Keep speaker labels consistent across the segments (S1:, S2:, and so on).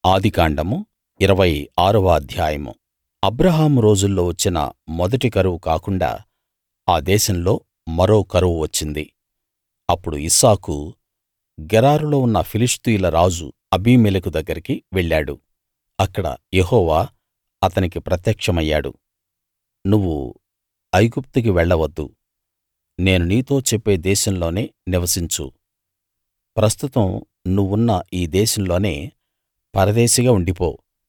S1: ఆదికాండము ఇరవై ఆరవ అధ్యాయము అబ్రాహాము రోజుల్లో వచ్చిన మొదటి కరువు కాకుండా ఆ దేశంలో మరో కరువు వచ్చింది అప్పుడు ఇస్సాకు గెరారులో ఉన్న ఫిలిష్తీయుల రాజు అబీమెలెకు దగ్గరికి వెళ్ళాడు అక్కడ యెహోవా అతనికి ప్రత్యక్షమయ్యాడు నువ్వు ఐగుప్తుకి వెళ్ళవద్దు నేను నీతో చెప్పే దేశంలోనే నివసించు ప్రస్తుతం నువ్వున్న ఈ దేశంలోనే పరదేశిగా ఉండిపో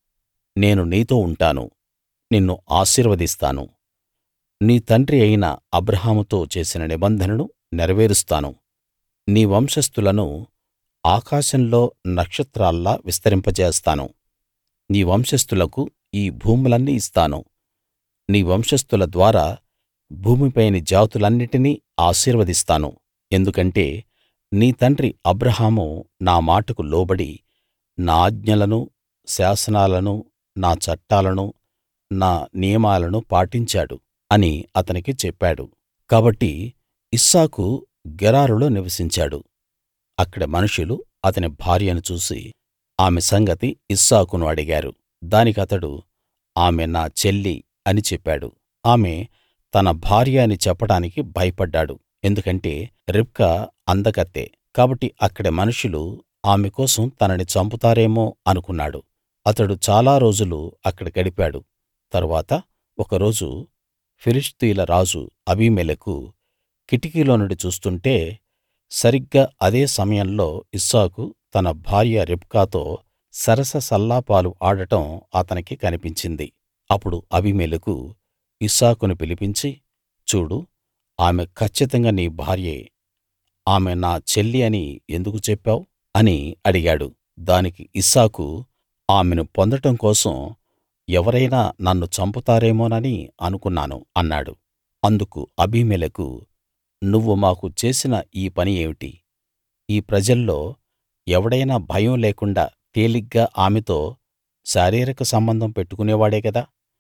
S1: నేను నీతో ఉంటాను నిన్ను ఆశీర్వదిస్తాను నీ తండ్రి అయిన అబ్రాహాముతో చేసిన నిబంధనను నెరవేరుస్తాను నీ వంశస్థులను ఆకాశంలో నక్షత్రాల్లా విస్తరింపజేస్తాను నీ వంశస్థులకు ఈ భూములన్నీ ఇస్తాను నీ వంశస్థుల ద్వారా భూమిపైని జాతులన్నిటినీ ఆశీర్వదిస్తాను ఎందుకంటే నీ తండ్రి అబ్రాహాము నా మాటకు లోబడి నా ఆజ్ఞలనూ శాసనాలనూ నా చట్టాలనూ నా నియమాలను పాటించాడు అని అతనికి చెప్పాడు కాబట్టి ఇస్సాకు గెరారులో నివసించాడు అక్కడి మనుషులు అతని భార్యను చూసి ఆమె సంగతి ఇస్సాకును అడిగారు దానికతడు ఆమె నా చెల్లి అని చెప్పాడు ఆమె తన భార్య అని చెప్పడానికి భయపడ్డాడు ఎందుకంటే రిబ్కా అందకత్తె కాబట్టి అక్కడి మనుషులు ఆమె కోసం తనని చంపుతారేమో అనుకున్నాడు అతడు చాలా రోజులు అక్కడ గడిపాడు తరువాత ఒకరోజు ఫిలిష్తీయుల రాజు అబీమెలెకు కిటికీలో నుండి చూస్తుంటే సరిగ్గా అదే సమయంలో ఇస్సాకు తన భార్య రిబ్కాతో సరస సల్లాపాలు ఆడటం అతనికి కనిపించింది అప్పుడు అబీమెలెకు ఇస్సాకును పిలిపించి చూడు ఆమె కచ్చితంగా నీ భార్యే ఆమె నా చెల్లి అని ఎందుకు చెప్పావు అని అడిగాడు దానికి ఇస్సాకు ఆమెను పొందటం కోసం ఎవరైనా నన్ను చంపుతారేమోనని అనుకున్నాను అన్నాడు అందుకు అబీమెలెకు నువ్వు మాకు చేసిన ఈ పని ఏమిటి ఈ ప్రజల్లో ఎవడైనా భయం లేకుండా తేలిగ్గా ఆమెతో శారీరక సంబంధం పెట్టుకునేవాడే గదా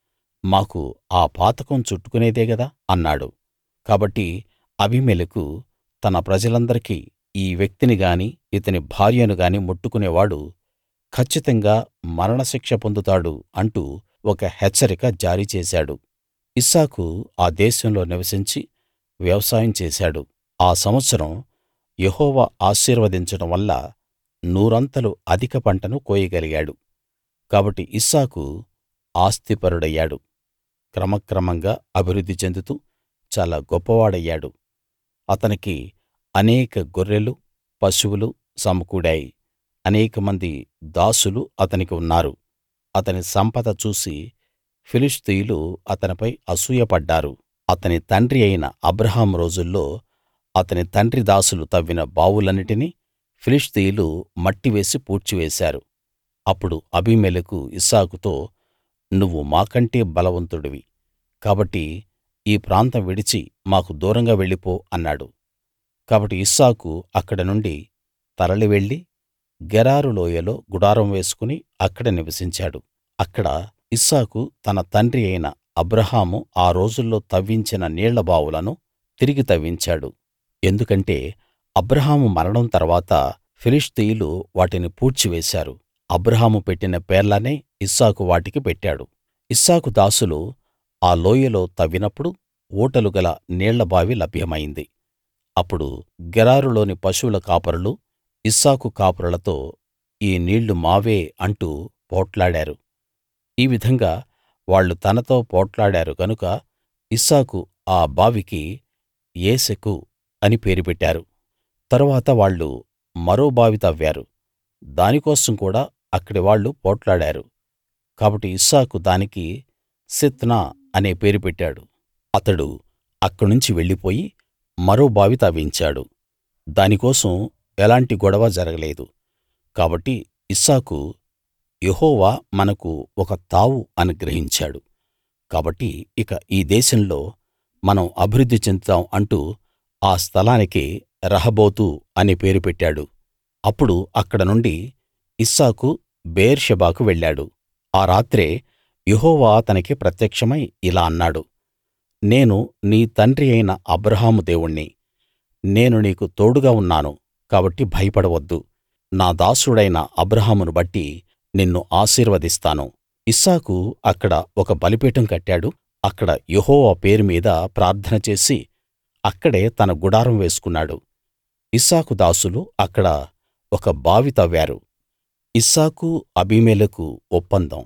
S1: మాకు ఆ పాతకం చుట్టుకునేదే గదా అన్నాడు కాబట్టి అబీమెలెకు తన ప్రజలందరికీ ఈ వ్యక్తిని గాని ఇతని భార్యను గాని ముట్టుకునేవాడు కచ్చితంగా మరణశిక్ష పొందుతాడు అంటూ ఒక హెచ్చరిక జారీ చేశాడు ఇస్సాకు ఆ దేశంలో నివసించి వ్యవసాయం చేశాడు ఆ సంవత్సరం యెహోవా ఆశీర్వదించడం వల్ల నూరంతలు అధిక పంటను కోయగలిగాడు కాబట్టి ఇస్సాకు ఆస్తిపరుడయ్యాడు క్రమక్రమంగా అభివృద్ధి చెందుతూ చాలా గొప్పవాడయ్యాడు అతనికి అనేక గొర్రెలు పశువులు సమకూడాయి అనేకమంది దాసులు అతనికి ఉన్నారు అతని సంపద చూసి ఫిలిష్తీయులు అతనిపై అసూయపడ్డారు అతని తండ్రి అయిన అబ్రాహాము రోజుల్లో అతని తండ్రి దాసులు తవ్విన బావులన్నిటినీ ఫిలిష్తీయులు మట్టివేసి పూడ్చివేశారు అప్పుడు అబీమెలెకు ఇస్సాకుతో నువ్వు మాకంటే బలవంతుడివి కాబట్టి ఈ ప్రాంతం విడిచి మాకు దూరంగా వెళ్ళిపో అన్నాడు కాబట్టి ఇస్సాకు అక్కడి నుండి తరలి వెళ్లి గెరారు లోయలో గుడారం వేసుకుని అక్కడ నివసించాడు అక్కడ ఇస్సాకు తన తండ్రి అయిన అబ్రాహాము ఆ రోజుల్లో తవ్వించిన నీళ్ల బావులను తిరిగి తవ్వించాడు ఎందుకంటే అబ్రాహాము మరణం తర్వాత ఫిలిష్తీయులు వాటిని పూడ్చివేశారు అబ్రాహాము పెట్టిన పేర్లనే ఇస్సాకు వాటికి పెట్టాడు ఇస్సాకు దాసులు ఆ లోయలో తవ్వినప్పుడు ఊటలు గల నీళ్లబావి లభ్యమైంది అప్పుడు గెరారులోని పశువుల కాపరులు ఇస్సాకు కాపరులతో ఈ నీళ్లు మావే అంటూ పోట్లాడారు ఈ విధంగా వాళ్ళు తనతో పోట్లాడారు గనుక ఇస్సాకు ఆ బావికి ఏశెకు అని పేరు పెట్టారు తరువాత వాళ్ళు మరో బావి తవ్వారు దానికోసం కూడా అక్కడి వాళ్ళు పోట్లాడారు కాబట్టి ఇస్సాకు దానికి సిత్నా అనే పేరు పెట్టాడు అతడు అక్కడ్నుంచి వెళ్ళిపోయి మరో బావి తవ్వించాడు దానికోసం ఎలాంటి గొడవ జరగలేదు కాబట్టి ఇస్సాకు యెహోవా మనకు ఒక తావు అనుగ్రహించాడు కాబట్టి ఇక ఈ దేశంలో మనం అభివృద్ధి చెందుతాం అంటూ ఆ స్థలానికి రహబోతు అనే పేరు పెట్టాడు అప్పుడు అక్కడ నుండి ఇస్సాకు బెయేర్షెబాకు వెళ్ళాడు ఆ రాత్రే యెహోవా అతనికి ప్రత్యక్షమై ఇలా అన్నాడు నేను నీ తండ్రి అయిన అబ్రాహాము దేవుణ్ణి నేను నీకు తోడుగా ఉన్నాను కాబట్టి భయపడవద్దు నా దాసుడైన అబ్రాహామును బట్టి నిన్ను ఆశీర్వదిస్తాను ఇస్సాకు అక్కడ ఒక బలిపీఠం కట్టాడు అక్కడ యెహోవా పేరు మీద ప్రార్థన చేసి అక్కడే తన గుడారం వేసుకున్నాడు ఇస్సాకు దాసులు అక్కడ ఒక బావి తవ్వారు ఇస్సాకు అబీమెలెకు ఒప్పందం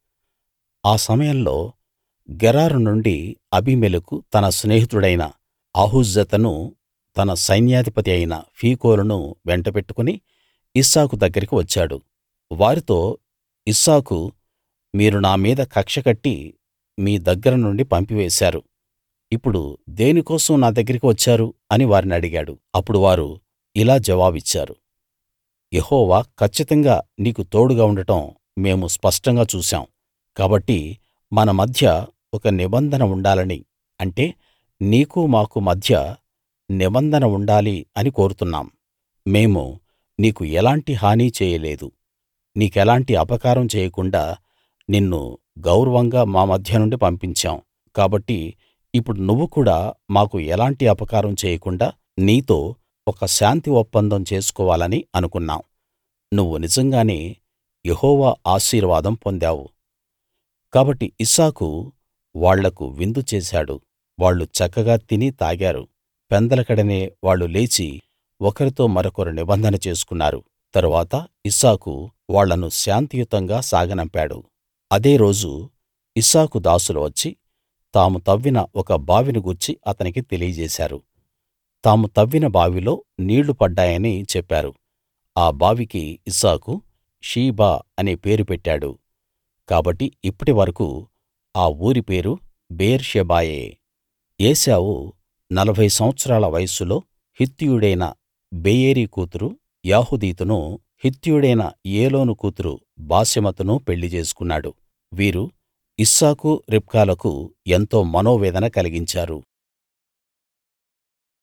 S1: ఆ సమయంలో గెరారు నుండి అబీమెలెకు తన స్నేహితుడైన ఆహుజ్జతును తన సైన్యాధిపతి అయిన ఫీకోలును వెంటబెట్టుకుని ఇస్సాకు దగ్గరికి వచ్చాడు వారితో ఇస్సాకు మీరు నా మీద కక్ష కట్టి మీ దగ్గర నుండి పంపివేశారు ఇప్పుడు దేనికోసం నా దగ్గరికి వచ్చారు అని వారిని అడిగాడు అప్పుడు వారు ఇలా జవాబిచ్చారు యెహోవా కచ్చితంగా నీకు తోడుగా ఉండటం మేము స్పష్టంగా చూశాం కాబట్టి మన మధ్య ఒక నిబంధన ఉండాలని అంటే నీకు మాకు మధ్య నిబంధన ఉండాలి అని కోరుతున్నాం మేము నీకు ఎలాంటి హానీ చేయలేదు నీకెలాంటి అపకారం చేయకుండా నిన్ను గౌరవంగా మా మధ్య నుండి పంపించాం కాబట్టి ఇప్పుడు నువ్వు కూడా మాకు ఎలాంటి అపకారం చేయకుండా నీతో ఒక శాంతి ఒప్పందం చేసుకోవాలని అనుకున్నాం నువ్వు నిజంగానే యెహోవా ఆశీర్వాదం పొందావు కాబట్టి ఇస్సాకు వాళ్లకు విందు చేశాడు వాళ్ళు చక్కగా తిని తాగారు పెందలకడనే వాళ్ళు లేచి ఒకరితో మరొకరు నిబంధన చేసుకున్నారు తరువాత ఇస్సాకు వాళ్ళను శాంతియుతంగా సాగనంపాడు అదే రోజు ఇస్సాకు దాసులు వచ్చి తాము తవ్విన ఒక బావిని గూర్చి అతనికి తెలియజేశారు తాము తవ్విన బావిలో నీళ్లు పడ్డాయని చెప్పారు ఆ బావికి ఇస్సాకు షీబా అనే పేరు పెట్టాడు కాబట్టి ఇప్పటి వరకూ ఆ ఊరి పేరు బెయేర్షెబాయే ఏశావు నలభై సంవత్సరాల వయస్సులో హిత్తీయుడైన బెయేరీ కూతురు యాహుదీతును హిత్తీయుడైన ఏలోను కూతురు బాశెమతును పెళ్లి చేసుకున్నాడు వీరు ఇస్సాకు రిబ్కాలకు ఎంతో మనోవేదన కలిగించారు